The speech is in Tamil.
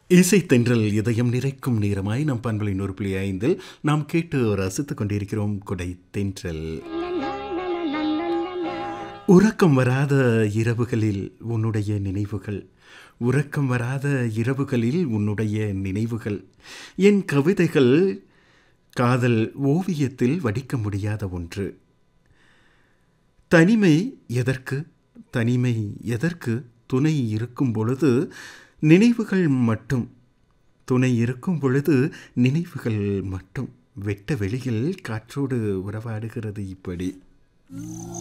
இசை தென்றல் இதயம் நிறைக்கும் நேரமாய் நம் பண்பலின் ஒரு புள்ளி ஐந்தில் நாம் கேட்டு ரசித்துக் கொண்டிருக்கிறோம் குடை தென்றல் உறக்கம் வராத இரவுகளில் உன்னுடைய நினைவுகள் உறக்கம் வராத இரவுகளில் உன்னுடைய நினைவுகள் என் கவிதைகள் காதல் ஓவியத்தில் வடிக்க முடியாத ஒன்று தனிமை எதற்கு தனிமை எதற்கு துணை இருக்கும் பொழுது நினைவுகள் மட்டும் துணை இருக்கும் பொழுது நினைவுகள் மட்டும் வெட்ட வெளியில் காற்றோடு உறவாடுகிறது இப்படி